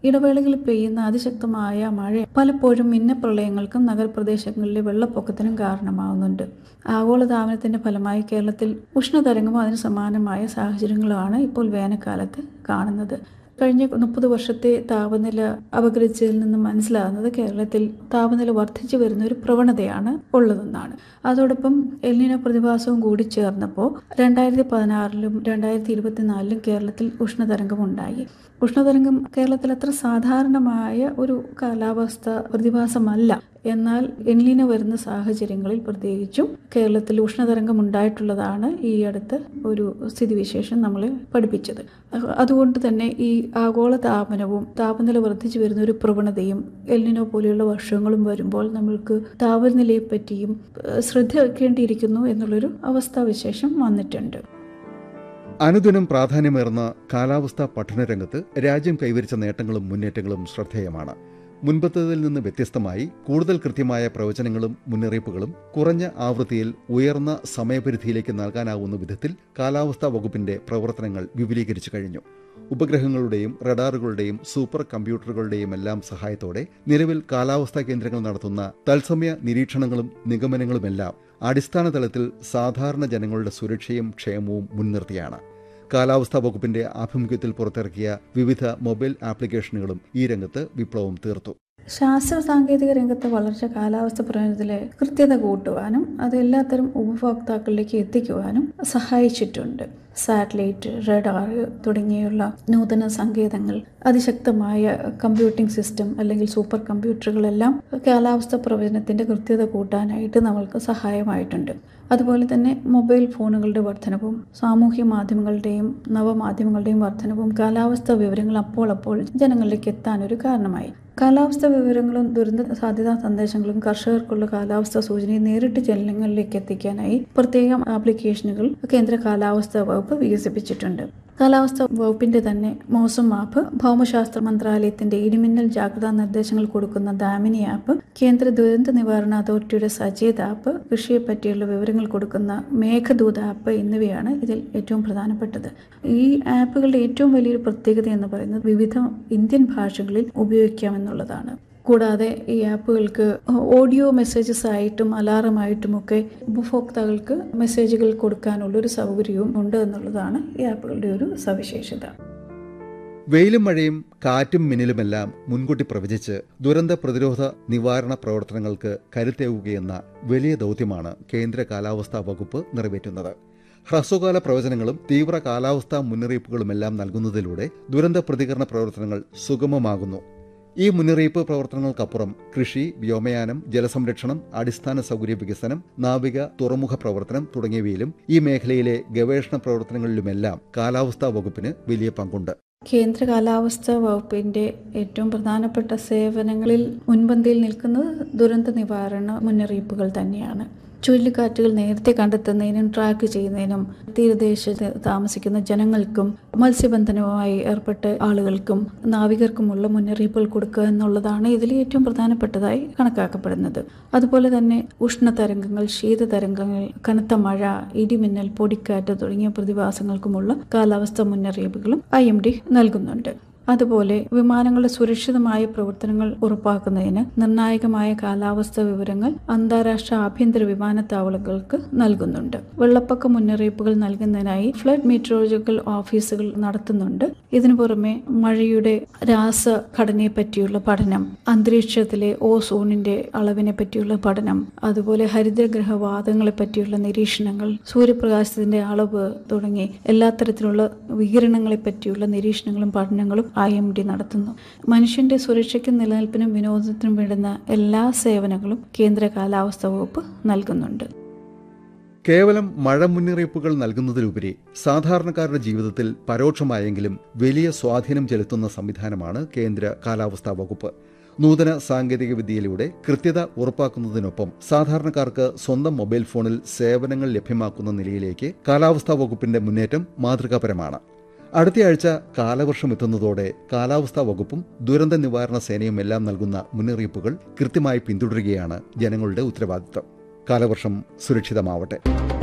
ഇടവേളകളിൽ പെയ്യുന്ന അതിശക്തമായ മഴ പലപ്പോഴും മിന്നപ്രളയങ്ങൾക്കും നഗരപ്രദേശങ്ങളിലെ വെള്ളപ്പൊക്കത്തിനും കാരണമാകുന്നുണ്ട് ആഗോളതാപനത്തിന്റെ ഫലമായി കേരളത്തിൽ ഉഷ്ണതരംഗമോ അതിന് സമാനമായ സാഹചര്യങ്ങളുമാണ് ഇപ്പോൾ വേനൽക്കാലത്ത് കാണുന്നത് കഴിഞ്ഞ മുപ്പത് വർഷത്തെ താപനില അപഗ്രഥിച്ചതിൽ നിന്നും മനസ്സിലാകുന്നത് കേരളത്തിൽ താപനില വർദ്ധിച്ചു വരുന്ന ഒരു പ്രവണതയാണ് ഉള്ളതെന്നാണ് അതോടൊപ്പം എല്ലിന പ്രതിഭാസവും കൂടി ചേർന്നപ്പോൾ രണ്ടായിരത്തി പതിനാറിലും രണ്ടായിരത്തി ഇരുപത്തിനാലിലും കേരളത്തിൽ ഉഷ്ണതരംഗം ഉണ്ടായി ഉഷ്ണതരംഗം കേരളത്തിൽ അത്ര സാധാരണമായ ഒരു കാലാവസ്ഥ പ്രതിഭാസമല്ല എന്നാൽ എല്ലിന വരുന്ന സാഹചര്യങ്ങളിൽ പ്രത്യേകിച്ചും കേരളത്തിൽ ഉഷ്ണതരംഗം ഉണ്ടായിട്ടുള്ളതാണ് ഈ അടുത്ത് ഒരു സ്ഥിതിവിശേഷം നമ്മളെ പഠിപ്പിച്ചത് അതുകൊണ്ട് തന്നെ ഈ ആഗോള താപനവും താപനില വർദ്ധിച്ചു വരുന്ന ഒരു പ്രവണതയും എല്ലിനോ പോലെയുള്ള വർഷങ്ങളും വരുമ്പോൾ നമ്മൾക്ക് താപനിലയെ പറ്റിയും ശ്രദ്ധ വെക്കേണ്ടിയിരിക്കുന്നു എന്നുള്ളൊരു അവസ്ഥാവിശേഷം വന്നിട്ടുണ്ട് അനുദിനം പ്രാധാന്യമേറുന്ന കാലാവസ്ഥാ പഠനരംഗത്ത് രാജ്യം കൈവരിച്ച നേട്ടങ്ങളും മുന്നേറ്റങ്ങളും ശ്രദ്ധേയമാണ് മുൻപത്തേതിൽ നിന്ന് വ്യത്യസ്തമായി കൂടുതൽ കൃത്യമായ പ്രവചനങ്ങളും മുന്നറിയിപ്പുകളും കുറഞ്ഞ ആവൃത്തിയിൽ ഉയർന്ന സമയപരിധിയിലേക്ക് നൽകാനാവുന്ന വിധത്തിൽ കാലാവസ്ഥാ വകുപ്പിന്റെ പ്രവർത്തനങ്ങൾ വിപുലീകരിച്ചു കഴിഞ്ഞു ഉപഗ്രഹങ്ങളുടെയും റഡാറുകളുടെയും സൂപ്പർ കമ്പ്യൂട്ടറുകളുടെയും എല്ലാം സഹായത്തോടെ നിലവിൽ കാലാവസ്ഥാ കേന്ദ്രങ്ങൾ നടത്തുന്ന തത്സമയ നിരീക്ഷണങ്ങളും നിഗമനങ്ങളുമെല്ലാം അടിസ്ഥാന തലത്തിൽ സാധാരണ ജനങ്ങളുടെ സുരക്ഷയും ക്ഷേമവും മുൻനിർത്തിയാണ് കാലാവസ്ഥാ വകുപ്പിന്റെ ആഭിമുഖ്യത്തിൽ പുറത്തിറക്കിയ വിവിധ മൊബൈൽ ആപ്ലിക്കേഷനുകളും ഈ രംഗത്ത് വിപ്ലവം തീർത്തു ശാസ്ത്ര സാങ്കേതിക രംഗത്തെ വളർച്ച കാലാവസ്ഥ പ്രവചനത്തിലെ കൃത്യത കൂട്ടുവാനും അത് എല്ലാത്തരം ഉപഭോക്താക്കളിലേക്ക് എത്തിക്കുവാനും സഹായിച്ചിട്ടുണ്ട് സാറ്റലൈറ്റ് റഡാർ തുടങ്ങിയുള്ള നൂതന സങ്കേതങ്ങൾ അതിശക്തമായ കമ്പ്യൂട്ടിംഗ് സിസ്റ്റം അല്ലെങ്കിൽ സൂപ്പർ കമ്പ്യൂട്ടറുകളെല്ലാം കാലാവസ്ഥ പ്രവചനത്തിന്റെ കൃത്യത കൂട്ടാനായിട്ട് നമ്മൾക്ക് സഹായമായിട്ടുണ്ട് അതുപോലെ തന്നെ മൊബൈൽ ഫോണുകളുടെ വർധനവും സാമൂഹ്യ മാധ്യമങ്ങളുടെയും നവമാധ്യമങ്ങളുടെയും വർധനവും കാലാവസ്ഥ വിവരങ്ങൾ അപ്പോൾ അപ്പോൾ ജനങ്ങളിലേക്ക് എത്താൻ ഒരു കാരണമായി കാലാവസ്ഥ വിവരങ്ങളും ദുരന്ത സാധ്യതാ സന്ദേശങ്ങളും കർഷകർക്കുള്ള കാലാവസ്ഥ സൂചനയും നേരിട്ട് ജനങ്ങളിലേക്ക് എത്തിക്കാനായി പ്രത്യേകം ആപ്ലിക്കേഷനുകൾ കേന്ദ്ര കാലാവസ്ഥാ വകുപ്പ് വികസിപ്പിച്ചിട്ടുണ്ട് കാലാവസ്ഥാ വകുപ്പിന്റെ തന്നെ മോസം ആപ്പ് ഭൗമശാസ്ത്ര മന്ത്രാലയത്തിന്റെ ഇടിമിന്നൽ ജാഗ്രതാ നിർദ്ദേശങ്ങൾ കൊടുക്കുന്ന ദാമിനി ആപ്പ് കേന്ദ്ര ദുരന്ത നിവാരണ അതോറിറ്റിയുടെ സജേത് ആപ്പ് കൃഷിയെ പറ്റിയുള്ള വിവരങ്ങൾ കൊടുക്കുന്ന മേഘദൂത് ആപ്പ് എന്നിവയാണ് ഇതിൽ ഏറ്റവും പ്രധാനപ്പെട്ടത് ഈ ആപ്പുകളുടെ ഏറ്റവും വലിയൊരു പ്രത്യേകത എന്ന് പറയുന്നത് വിവിധ ഇന്ത്യൻ ഭാഷകളിൽ ഉപയോഗിക്കാമെന്നുള്ളതാണ് കൂടാതെ ഈ ആപ്പുകൾക്ക് ഓഡിയോ മെസ്സേജസ് ആയിട്ടും അലാറമായിട്ടുമൊക്കെ ഉപഭോക്താക്കൾക്ക് മെസ്സേജുകൾ കൊടുക്കാനുള്ള ഒരു സൗകര്യവും ഉണ്ട് എന്നുള്ളതാണ് ഈ ആപ്പുകളുടെ ഒരു സവിശേഷത വെയിലും മഴയും കാറ്റും മിന്നലുമെല്ലാം മുൻകൂട്ടി പ്രവചിച്ച് ദുരന്ത പ്രതിരോധ നിവാരണ പ്രവർത്തനങ്ങൾക്ക് കരുത്തേകുകയെന്ന വലിയ ദൗത്യമാണ് കേന്ദ്ര കാലാവസ്ഥാ വകുപ്പ് നിറവേറ്റുന്നത് ഹ്രസ്വകാല പ്രവചനങ്ങളും തീവ്ര കാലാവസ്ഥാ മുന്നറിയിപ്പുകളുമെല്ലാം നൽകുന്നതിലൂടെ ദുരന്ത പ്രതികരണ പ്രവർത്തനങ്ങൾ സുഗമമാകുന്നു ഈ മുന്നറിയിപ്പ് പ്രവർത്തനങ്ങൾക്കപ്പുറം കൃഷി വ്യോമയാനം ജലസംരക്ഷണം അടിസ്ഥാന സൗകര്യ വികസനം നാവിക തുറമുഖ പ്രവർത്തനം തുടങ്ങിയവയിലും ഈ മേഖലയിലെ ഗവേഷണ പ്രവർത്തനങ്ങളിലുമെല്ലാം കാലാവസ്ഥാ വകുപ്പിന് വലിയ പങ്കുണ്ട് കേന്ദ്ര കാലാവസ്ഥാ വകുപ്പിന്റെ ഏറ്റവും പ്രധാനപ്പെട്ട സേവനങ്ങളിൽ മുൻപന്തിയിൽ നിൽക്കുന്നത് ദുരന്ത നിവാരണ മുന്നറിയിപ്പുകൾ തന്നെയാണ് ചുഴലിക്കാറ്റുകൾ നേരത്തെ കണ്ടെത്തുന്നതിനും ട്രാക്ക് ചെയ്യുന്നതിനും തീരദേശത്ത് താമസിക്കുന്ന ജനങ്ങൾക്കും മത്സ്യബന്ധനവുമായി ഏർപ്പെട്ട ആളുകൾക്കും നാവികർക്കുമുള്ള മുന്നറിയിപ്പുകൾ കൊടുക്കുക എന്നുള്ളതാണ് ഇതിൽ ഏറ്റവും പ്രധാനപ്പെട്ടതായി കണക്കാക്കപ്പെടുന്നത് അതുപോലെ തന്നെ ഉഷ്ണതരംഗങ്ങൾ ശീതതരംഗങ്ങൾ കനത്ത മഴ ഇടിമിന്നൽ പൊടിക്കാറ്റ് തുടങ്ങിയ പ്രതിഭാസങ്ങൾക്കുമുള്ള കാലാവസ്ഥ മുന്നറിയിപ്പുകളും ഐ എം ഡി നൽകുന്നുണ്ട് അതുപോലെ വിമാനങ്ങളുടെ സുരക്ഷിതമായ പ്രവർത്തനങ്ങൾ ഉറപ്പാക്കുന്നതിന് നിർണായകമായ കാലാവസ്ഥ വിവരങ്ങൾ അന്താരാഷ്ട്ര ആഭ്യന്തര വിമാനത്താവളങ്ങൾക്ക് നൽകുന്നുണ്ട് വെള്ളപ്പൊക്ക മുന്നറിയിപ്പുകൾ നൽകുന്നതിനായി ഫ്ലഡ് മീറ്ററോളജിക്കൽ ഓഫീസുകൾ നടത്തുന്നുണ്ട് ഇതിനു പുറമെ മഴയുടെ രാസഘടനയെ പറ്റിയുള്ള പഠനം അന്തരീക്ഷത്തിലെ ഓസോണിന്റെ അളവിനെ പറ്റിയുള്ള പഠനം അതുപോലെ ഹരിതഗ്രഹവാദങ്ങളെ പറ്റിയുള്ള നിരീക്ഷണങ്ങൾ സൂര്യപ്രകാശത്തിന്റെ അളവ് തുടങ്ങി എല്ലാ തരത്തിലുള്ള വികിരണങ്ങളെ പറ്റിയുള്ള നിരീക്ഷണങ്ങളും പഠനങ്ങളും ഐ എം ഡി നടത്തുന്നു മനുഷ്യന്റെ സുരക്ഷയ്ക്കും നിലനിൽപ്പിനും വിനോദത്തിനും വേണ്ടുന്ന എല്ലാ സേവനങ്ങളും കേന്ദ്ര കാലാവസ്ഥാ വകുപ്പ് നൽകുന്നുണ്ട് കേവലം മഴ മുന്നറിയിപ്പുകൾ നൽകുന്നതിലുപരി സാധാരണക്കാരുടെ ജീവിതത്തിൽ പരോക്ഷമായെങ്കിലും വലിയ സ്വാധീനം ചെലുത്തുന്ന സംവിധാനമാണ് കേന്ദ്ര കാലാവസ്ഥാ വകുപ്പ് നൂതന സാങ്കേതിക വിദ്യയിലൂടെ കൃത്യത ഉറപ്പാക്കുന്നതിനൊപ്പം സാധാരണക്കാർക്ക് സ്വന്തം മൊബൈൽ ഫോണിൽ സേവനങ്ങൾ ലഭ്യമാക്കുന്ന നിലയിലേക്ക് കാലാവസ്ഥാ വകുപ്പിന്റെ മുന്നേറ്റം മാതൃകാപരമാണ് അടുത്തയാഴ്ച കാലവർഷം എത്തുന്നതോടെ കാലാവസ്ഥാ വകുപ്പും ദുരന്ത നിവാരണ സേനയും എല്ലാം നൽകുന്ന മുന്നറിയിപ്പുകൾ കൃത്യമായി പിന്തുടരുകയാണ് ജനങ്ങളുടെ ഉത്തരവാദിത്തം കാലവർഷം സുരക്ഷിതമാവട്ടെ